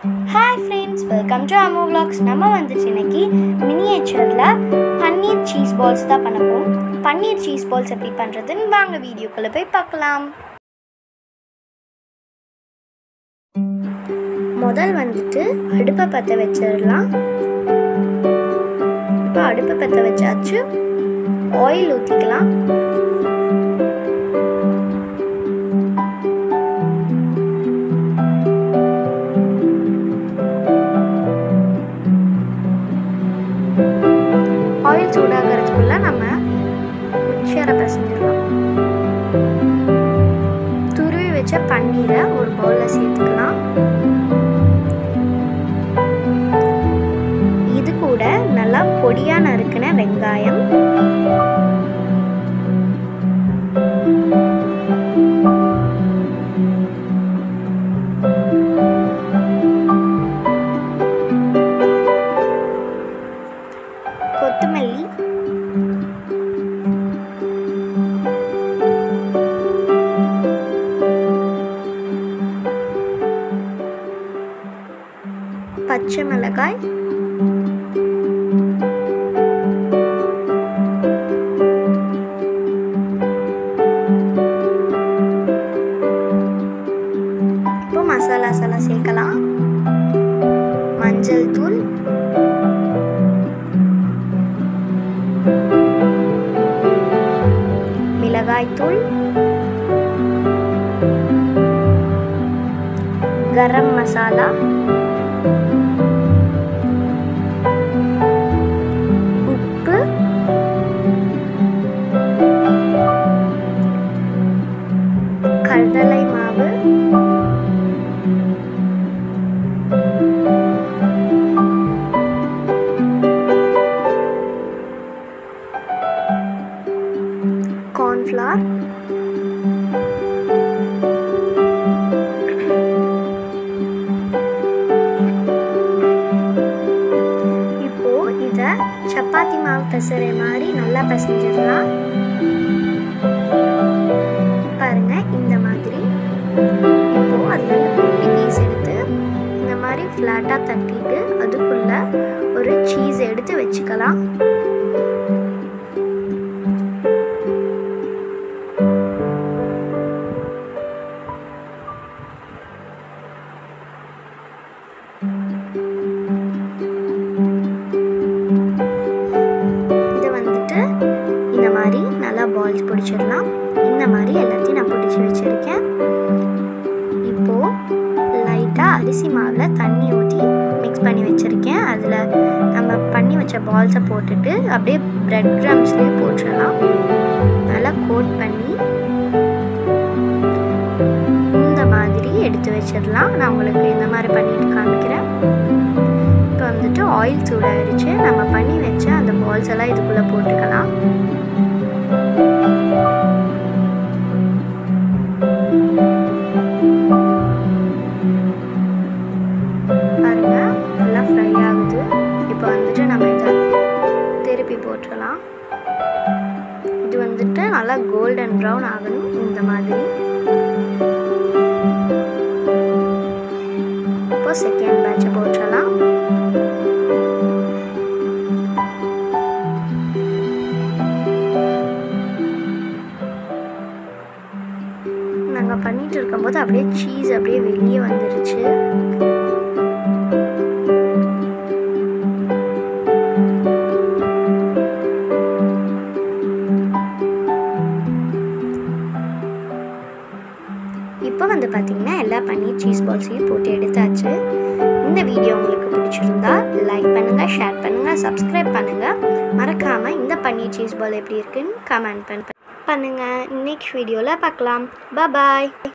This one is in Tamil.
hi friends welcome to Amo vlogs நம்ம வந்துட்டு இன்னைக்கு மினியேச்சரில் பன்னீர் சீஸ் பால்ஸ் தான் பண்ண போகிறோம் பன்னீர் சீஸ் பால்ஸ் எப்படி பண்ணுறதுன்னு வாங்க வீடியோக்குள்ளே போய் பார்க்கலாம் முதல் வந்துட்டு அடுப்பை பற்ற வச்சிடலாம் இப்போ அடுப்பை பற்ற வச்சாச்சு ஆயில் ஊற்றிக்கலாம் ஆயில் சூடாகிறதுக்குள்ள நம்ம மிக்சரை பிசைஞ்சிடலாம் துருவி வச்ச பன்னீரை ஒரு பவுலில் சேர்த்துக்கலாம் இது கூட நல்லா பொடியாக நறுக்கின வெங்காயம் கொத்தமல்லி பச்சை மிளகாய் இப்போ மசாலாஸ் எல்லாம் சேர்க்கலாம் மஞ்சள் தூள் மிளகாய்த்தூள் கரம் மசாலா உப்பு கடலை மாவு கார்ன்ஃப்ளவர் இப்போ இதை சப்பாத்தி மாவு பிசைற மாதிரி நல்லா பிசைஞ்சிடலாம் பாருங்க இந்த மாதிரி இப்போ அதில் இருந்து குட்டி பீஸ் எடுத்து இந்த மாதிரி ஃப்ளாட்டாக தட்டிட்டு அதுக்குள்ள ஒரு சீஸ் எடுத்து வச்சுக்கலாம் இதை வந்துட்டு இந்த மாதிரி நல்லா பால்ஸ் பிடிச்சிடலாம் இந்த மாதிரி எல்லாத்தையும் நான் பிடிச்சி வச்சுருக்கேன் இப்போது லைட்டாக அரிசி மாவில் தண்ணி ஊற்றி மிக்ஸ் பண்ணி வச்சுருக்கேன் அதில் நம்ம பண்ணி வச்ச பால்ஸை போட்டுட்டு அப்படியே ப்ரெட் க்ரம்ஸ்லேயே போட்டுடலாம் நல்லா கோட் பண்ணி இந்த மாதிரி எடுத்து வச்சிடலாம் நான் உங்களுக்கு இந்த மாதிரி பண்ணிட்டு காமிக்கிறேன் இப்போ வந்துட்டு ஆயில் சூடாயிருச்சு நம்ம பண்ணி வச்ச அந்த பால்ஸ் எல்லாம் இதுக்குள்ளே போட்டுக்கலாம் பாருங்க நல்லா ஃப்ரை ஆகுது இப்போ வந்துட்டு நம்ம இதை திருப்பி போட்டுடலாம் இது வந்துட்டு நல்லா கோல்டன் ப்ரௌன் ஆகணும் இந்த மாதிரி இப்போ செகண்ட் பேட்சை போட்டுடலாம் நாங்கள் பண்ணிட்டு இருக்கும்போது அப்படியே சீஸ் அப்படியே வெளியே வந்துருச்சு இப்போ வந்து பார்த்தீங்கன்னா எல்லா பன்னீர் சீஸ் பால்ஸையும் போட்டு எடுத்தாச்சு இந்த வீடியோ உங்களுக்கு பிடிச்சிருந்தா லைக் பண்ணுங்கள் ஷேர் பண்ணுங்கள் சப்ஸ்கிரைப் பண்ணுங்கள் மறக்காமல் இந்த பன்னீர் சீஸ் பால் எப்படி இருக்குன்னு கமெண்ட் பண்ண பண்ணுங்கள் நெக்ஸ்ட் வீடியோவில் பார்க்கலாம் பாய்